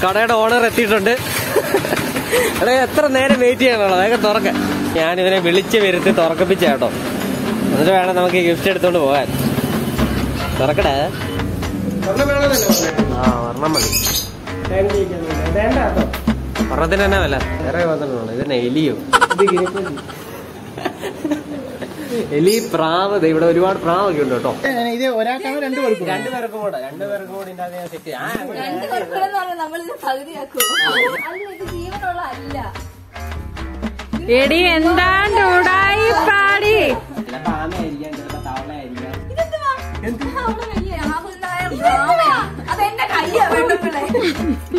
കടയുടെ ഓണർ എത്തിയിട്ടുണ്ട് എടാ എത്ര നേരം വെയിറ്റ് ചെയ്യാനുള്ളത് വേഗം തുറക്ക ഞാൻ ഇവനെ വിളിച്ച് വരുത്തി തുറക്കപ്പിച്ച കേട്ടോ എന്നിട്ട് വേണം നമുക്ക് ഗിഫ്റ്റ് എടുത്തോണ്ട് പോകാൻ തുറക്കടേ ആ ഒരെണ്ണം മതി ഒരെണ്ണത്തിന് തന്നെ വില വേറെ വന്നിട്ടുണ്ടോ ഇത് എലിയോ എലി പ്രാവ് ദേ ഇവിടെ ഒരുപാട് പ്രാവൊക്കെ ഉണ്ട് കേട്ടോ ഇത് ഒരാൾക്കാണോ രണ്ടു പേർക്കും രണ്ടുപേർക്കും കൂടെ രണ്ടുപേർക്കും കൂടെ ഇതിന്റെ അകത്ത് ഞാൻ സെറ്റ് ചെയ്യാം ആ, ഇവിടെ. രണ്ട് പേർക്കുള്ളെന്ന് പറഞ്ഞാൽ നമ്മളിത് പകുതിയാക്കും അല്ല ഇത് ജീവനുള്ള അല്ല എടി എന്താണ്ട് ഉടായി പാടി ചിലപ്പോ ആമയായിരിക്കാം ചിലപ്പോ തവളയായിരിക്കാം ഇതെന്തുവാ? അവിടെ വലിയ രാഹുൽ നായർ ഡ്രാമയാ. അതെന്റെ കയ്യാ വേണ്ടപ്പിള്ളേ